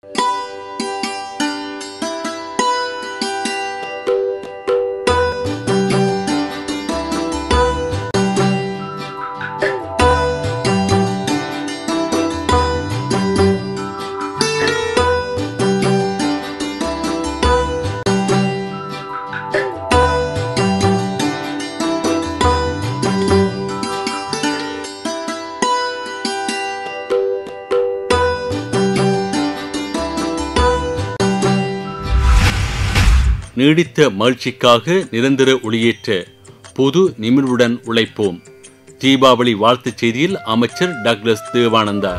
நீடித்த மகிழ்ச்சிக்காக நிரந்தர ஒளியேற்ற பொது நிமிர்வுடன் உழைப்போம் தீபாவளி வாழ்த்துச் செய்தியில் அமைச்சர் டக்ளஸ் தேவானந்தா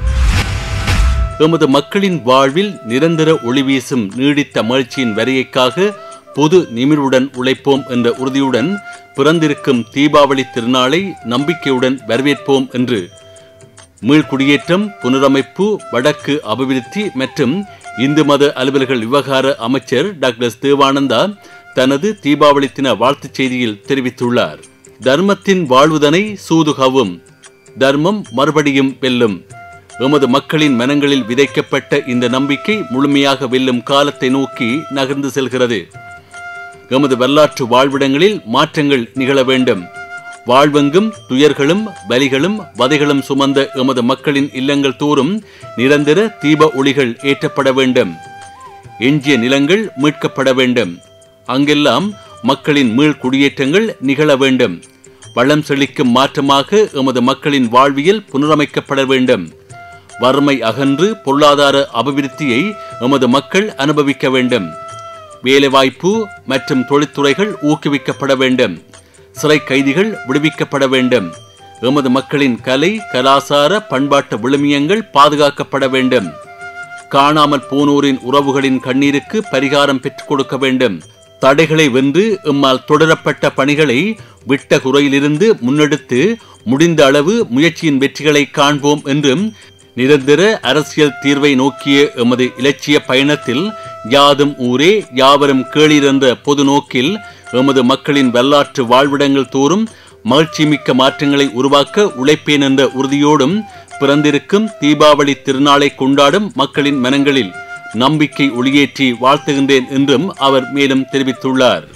எமது மக்களின் வாழ்வில் நிரந்தர ஒளி வீசும் நீடித்த மகிழ்ச்சியின் வரையைக்காக பொது நிமிர்வுடன் உழைப்போம் என்ற உறுதியுடன் பிறந்திருக்கும் தீபாவளி திருநாளை நம்பிக்கையுடன் வரவேற்போம் என்று மீள்குடியேற்றம் புனரமைப்பு வடக்கு அபிவிருத்தி மற்றும் இந்து மத அலுவலர்கள் விவகார அமைச்சர் டாக்டர் தேவானந்தா தனது தீபாவளி தின வாழ்த்துச் செய்தியில் தெரிவித்துள்ளார் தர்மத்தின் வாழ்வுதனை சூதுகவும் தர்மம் மறுபடியும் வெல்லும் எமது மக்களின் மனங்களில் விதைக்கப்பட்ட இந்த நம்பிக்கை முழுமையாக வெல்லும் காலத்தை நோக்கி நகர்ந்து செல்கிறது எமது வரலாற்று வாழ்விடங்களில் மாற்றங்கள் நிகழ வேண்டும் வாழ்வெங்கும் துயர்களும் பலிகளும் வதைகளும் சுமந்த எமது மக்களின் இல்லங்கள் தோறும் நிரந்தர தீப ஒளிகள் ஏற்றப்பட வேண்டும் எஞ்சிய நிலங்கள் மீட்கப்பட வேண்டும் அங்கெல்லாம் மக்களின் மீள் குடியேற்றங்கள் நிகழ வேண்டும் வளம் செழிக்கும் மாற்றமாக எமது மக்களின் வாழ்வியல் புனரமைக்கப்பட வேண்டும் வறுமை அகன்று பொருளாதார அபிவிருத்தியை எமது மக்கள் அனுபவிக்க வேண்டும் வேலைவாய்ப்பு மற்றும் தொழில்துறைகள் ஊக்குவிக்கப்பட வேண்டும் சிறை கைதிகள் விடுவிக்கப்பட வேண்டும் எமது மக்களின் கலை கலாசார பண்பாட்டு விழுமியங்கள் பாதுகாக்கப்பட வேண்டும் காணாமல் போனோரின் உறவுகளின் கண்ணீருக்கு பரிகாரம் பெற்றுக் கொடுக்க வேண்டும் தடைகளை வென்று எம்மால் தொடரப்பட்ட பணிகளை விட்ட குறையிலிருந்து முன்னெடுத்து முடிந்த அளவு முயற்சியின் வெற்றிகளை காண்போம் என்றும் நிரந்தர அரசியல் தீர்வை நோக்கிய எமது இலட்சிய பயணத்தில் யாதும் ஊரே யாவரும் கேளீர் என்ற பொது நோக்கில் எமது மக்களின் வரலாற்று வாழ்விடங்கள் தோறும் மகிழ்ச்சிமிக்க மாற்றங்களை உருவாக்க உழைப்பேன் என்ற உறுதியோடும் பிறந்திருக்கும் தீபாவளி திருநாளை கொண்டாடும் மக்களின் மனங்களில் நம்பிக்கை ஒளியேற்றி வாழ்த்துகின்றேன் என்றும் அவர் மேலும் தெரிவித்துள்ளார்